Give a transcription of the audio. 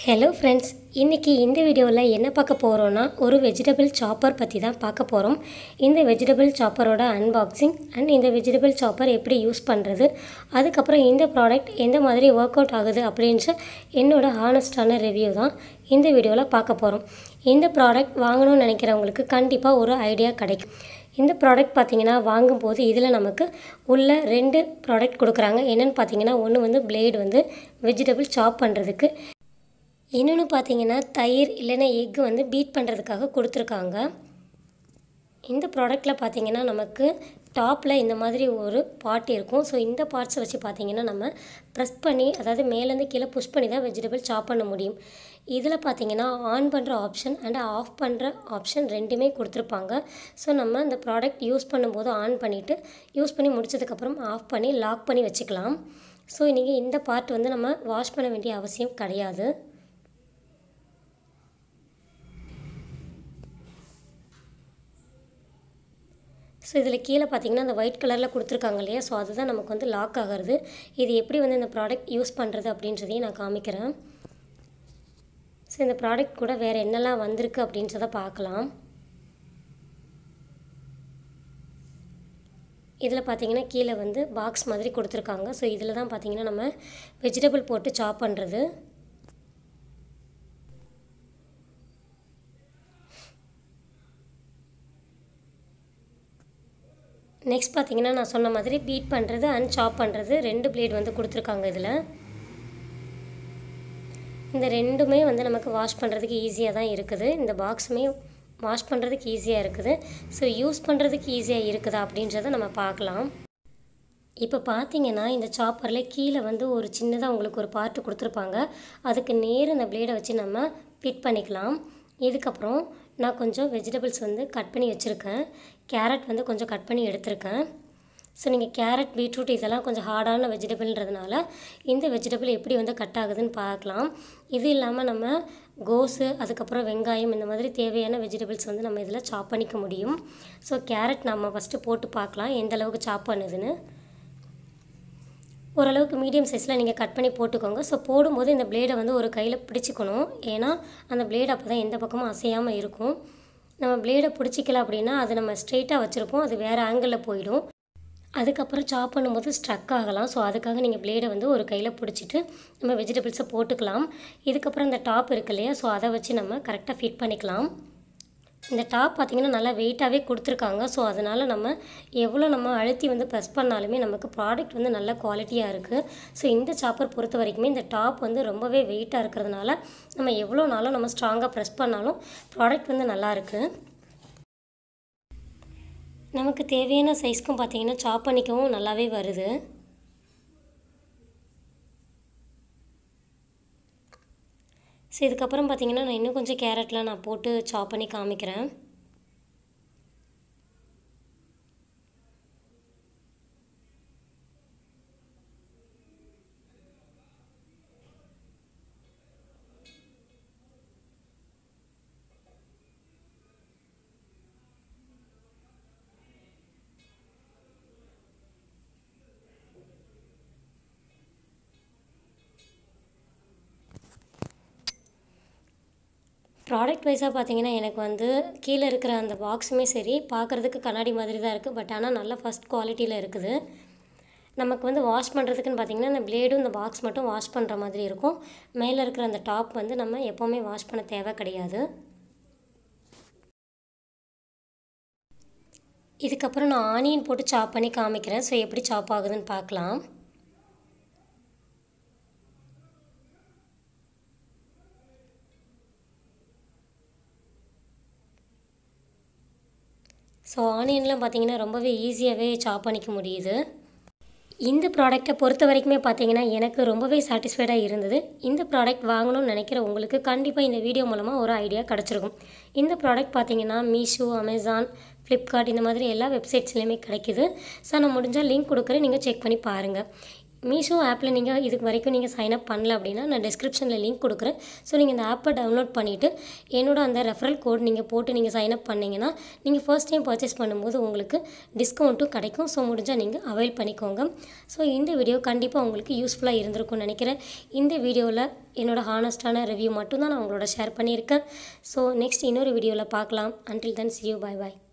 hello friends இன்றைக்கி இந்த வீடியோவில் என்ன பார்க்க போகிறோன்னா ஒரு வெஜிடபிள் சாப்பர் பற்றி தான் பார்க்க போகிறோம் இந்த வெஜிடபிள் சாப்பரோட அன்பாக்சிங் அண்ட் இந்த வெஜிடபிள் சாப்பர் எப்படி யூஸ் பண்ணுறது அதுக்கப்புறம் இந்த ப்ராடக்ட் எந்த மாதிரி ஒர்க் அவுட் ஆகுது அப்படின்ற என்னோட ஹானஸ்டான ரிவ்யூ தான் இந்த வீடியோவில் பார்க்க போகிறோம் இந்த ப்ராடக்ட் வாங்கணும்னு நினைக்கிறவங்களுக்கு கண்டிப்பாக ஒரு ஐடியா கிடைக்கும் இந்த ப்ராடக்ட் பார்த்தீங்கன்னா வாங்கும்போது இதில் நமக்கு உள்ள ரெண்டு ப்ராடக்ட் கொடுக்குறாங்க என்னென்னு பார்த்தீங்கன்னா ஒன்று வந்து பிளேடு வந்து வெஜிடபிள் சாப் பண்ணுறதுக்கு இன்னொன்று பார்த்தீங்கன்னா தயிர் இல்லைன்னா எக் வந்து பீட் பண்ணுறதுக்காக கொடுத்துருக்காங்க இந்த ப்ராடக்ட்டில் பார்த்தீங்கன்னா நமக்கு டாப்பில் இந்த மாதிரி ஒரு பார்ட் இருக்கும் ஸோ இந்த பார்ட்ஸை வச்சு பார்த்தீங்கன்னா நம்ம ப்ரெஸ் பண்ணி அதாவது மேலேருந்து கீழே புஷ் பண்ணி தான் வெஜிடபிள் சாப் பண்ண முடியும் இதில் பார்த்தீங்கன்னா ஆன் பண்ணுற ஆப்ஷன் அண்ட் ஆஃப் பண்ணுற ஆப்ஷன் ரெண்டுமே கொடுத்துருப்பாங்க ஸோ நம்ம இந்த ப்ராடக்ட் யூஸ் பண்ணும்போது ஆன் பண்ணிவிட்டு யூஸ் பண்ணி முடிச்சதுக்கப்புறம் ஆஃப் பண்ணி லாக் பண்ணி வச்சுக்கலாம் ஸோ இன்றைக்கி இந்த பார்ட் வந்து நம்ம வாஷ் பண்ண வேண்டிய அவசியம் கிடையாது ஸோ இதில் கீழே பார்த்தீங்கன்னா அந்த ஒயிட் கலரில் கொடுத்துருக்காங்க இல்லையா ஸோ அதுதான் நமக்கு வந்து லாக் ஆகிறது இது எப்படி வந்து இந்த ப்ராடக்ட் யூஸ் பண்ணுறது அப்படின்றதையும் நான் காமிக்கிறேன் ஸோ இந்த ப்ராடக்ட் கூட வேறு என்னெல்லாம் வந்திருக்கு அப்படின்றத பார்க்கலாம் இதில் பார்த்தீங்கன்னா கீழே வந்து பாக்ஸ் மாதிரி கொடுத்துருக்காங்க ஸோ இதில் தான் பார்த்தீங்கன்னா நம்ம வெஜிடபிள் போட்டு சாப் பண்ணுறது நெக்ஸ்ட் பார்த்தீங்கன்னா நான் சொன்ன மாதிரி பீட் பண்ணுறது அண்ட் சாப் பண்ணுறது ரெண்டு பிளேட் வந்து கொடுத்துருக்காங்க இதில் இந்த ரெண்டுமே வந்து நமக்கு வாஷ் பண்ணுறதுக்கு ஈஸியாக தான் இருக்குது இந்த பாக்ஸுமே வாஷ் பண்ணுறதுக்கு ஈஸியாக இருக்குது ஸோ யூஸ் பண்ணுறதுக்கு ஈஸியாக இருக்குதா அப்படின்றத நம்ம பார்க்கலாம் இப்போ பார்த்தீங்கன்னா இந்த சாப்பரில் கீழே வந்து ஒரு சின்னதாக உங்களுக்கு ஒரு பார்ட்டு கொடுத்துருப்பாங்க அதுக்கு நேர் இந்த பிளேடை வச்சு நம்ம ஃபிட் பண்ணிக்கலாம் இதுக்கப்புறம் நான் கொஞ்சம் வெஜிடபிள்ஸ் வந்து கட் பண்ணி வச்சுருக்கேன் கேரட் வந்து கொஞ்சம் கட் பண்ணி எடுத்திருக்கேன் ஸோ நீங்கள் கேரட் பீட்ரூட் இதெல்லாம் கொஞ்சம் ஹார்டான வெஜிடபிள்ன்றதுனால இந்த வெஜிடபிள் எப்படி வந்து கட் ஆகுதுன்னு பார்க்கலாம் இது இல்லாமல் நம்ம கோஸு அதுக்கப்புறம் வெங்காயம் இந்த மாதிரி தேவையான வெஜிடபிள்ஸ் வந்து நம்ம இதில் சாப் பண்ணிக்க முடியும் ஸோ கேரட் நம்ம ஃபஸ்ட்டு போட்டு பார்க்கலாம் எந்த அளவுக்கு சாப் பண்ணுதுன்னு ஓரளவுக்கு மீடியம் சைஸில் நீங்கள் கட் பண்ணி போட்டுக்கோங்க ஸோ போடும்போது இந்த பிளேடை வந்து ஒரு கையில் பிடிச்சிக்கணும் ஏன்னா அந்த பிளேடு அப்போ தான் எந்த பக்கமும் அசையாமல் இருக்கும் நம்ம பிளேடை பிடிச்சிக்கல அப்படின்னா அது நம்ம ஸ்ட்ரெயிட்டாக வச்சுருப்போம் அது வேறு ஆங்கிளில் போயிடும் அதுக்கப்புறம் சாப் பண்ணும்போது ஸ்ட்ரக் ஆகலாம் ஸோ அதுக்காக நீங்கள் பிளேடை வந்து ஒரு கையில் பிடிச்சிட்டு நம்ம வெஜிடபிள்ஸை போட்டுக்கலாம் இதுக்கப்புறம் இந்த டாப் இருக்கு இல்லையா ஸோ அதை வச்சு நம்ம கரெக்டாக ஃபிட் பண்ணிக்கலாம் இந்த டாப் பார்த்திங்கன்னா நல்லா வெயிட்டாகவே கொடுத்துருக்காங்க ஸோ அதனால் நம்ம எவ்வளோ நம்ம அழுத்தி வந்து ப்ரெஸ் பண்ணாலுமே நமக்கு ப்ராடக்ட் வந்து நல்ல குவாலிட்டியாக இருக்குது ஸோ இந்த சாப்பர் பொறுத்த வரைக்குமே இந்த டாப் வந்து ரொம்பவே வெயிட்டாக இருக்கிறதுனால நம்ம எவ்வளோ நாளும் நம்ம ஸ்ட்ராங்காக ப்ரெஸ் பண்ணாலும் ப்ராடக்ட் வந்து நல்லா இருக்குது நமக்கு தேவையான சைஸ்க்கும் பார்த்திங்கன்னா சாப் பண்ணிக்கவும் நல்லாவே வருது ஸோ இதுக்கப்புறம் பார்த்திங்கன்னா நான் இன்னும் கொஞ்சம் கேரட்லாம் நான் போட்டு சாப் பண்ணி காமிக்கிறேன் ப்ராடக்ட் வைஸாக பார்த்தீங்கன்னா எனக்கு வந்து கீழே இருக்கிற அந்த பாக்ஸுமே சரி பார்க்குறதுக்கு கண்ணாடி மாதிரி தான் இருக்குது பட் ஆனால் நல்ல ஃபஸ்ட் குவாலிட்டியில் இருக்குது நமக்கு வந்து வாஷ் பண்ணுறதுக்குன்னு பார்த்தீங்கன்னா இந்த பிளேடும் இந்த பாக்ஸ் மட்டும் வாஷ் பண்ணுற மாதிரி இருக்கும் மேலே இருக்கிற அந்த டாப் வந்து நம்ம எப்போவுமே வாஷ் பண்ண தேவை கிடையாது இதுக்கப்புறம் நான் ஆனியன் போட்டு சாப் பண்ணி காமிக்கிறேன் ஸோ எப்படி சாப் ஆகுதுன்னு பார்க்கலாம் ஸோ ஆனியன்லாம் பார்த்தீங்கன்னா ரொம்பவே ஈஸியாகவே சாப் பண்ணிக்க முடியுது இந்த ப்ராடக்ட்டை பொறுத்த வரைக்குமே பார்த்தீங்கன்னா எனக்கு ரொம்பவே சாட்டிஸ்ஃபைடாக இருந்தது இந்த ப்ராடக்ட் வாங்கணும்னு நினைக்கிற உங்களுக்கு கண்டிப்பாக இந்த வீடியோ மூலமாக ஒரு ஐடியா கிடச்சிருக்கும் இந்த ப்ராடக்ட் பார்த்தீங்கன்னா மீஷோ அமேசான் ஃப்ளிப்கார்ட் இந்த மாதிரி எல்லா வெப்சைட்ஸ்லேயுமே கிடைக்குது ஸோ நான் முடிஞ்சால் லிங்க் கொடுக்குறேன் நீங்கள் செக் பண்ணி பாருங்கள் மீஷோ ஆப்பில் நீங்கள் இதுக்கு வரைக்கும் நீங்கள் சைன் அப் பண்ணல அப்படின்னா நான் டிஸ்கிரிப்ஷனில் லிங்க் கொடுக்குறேன் ஸோ நீங்கள் இந்த ஆப்பை டவுன்லோட் பண்ணிவிட்டு என்னோட அந்த ரெஃபரல் கோட் நீங்கள் போட்டு நீங்கள் சைன் அப் பண்ணிங்கன்னா நீங்கள் ஃபர்ஸ்ட் டைம் பர்ச்சேஸ் பண்ணும்போது உங்களுக்கு டிஸ்கவுண்ட்டும் கிடைக்கும் ஸோ முடிஞ்சால் நீங்கள் அவைல் பண்ணிக்கோங்க ஸோ இந்த வீடியோ கண்டிப்பாக உங்களுக்கு யூஸ்ஃபுல்லாக இருந்திருக்கும்னு நினைக்கிறேன் இந்த வீடியோவில் என்னோட ஹானஸ்டான ரிவ்யூ மட்டும்தான் நான் உங்களோட ஷேர் பண்ணியிருக்கேன் ஸோ நெக்ஸ்ட் இன்னொரு வீடியோவில் பார்க்கலாம் until then see you bye bye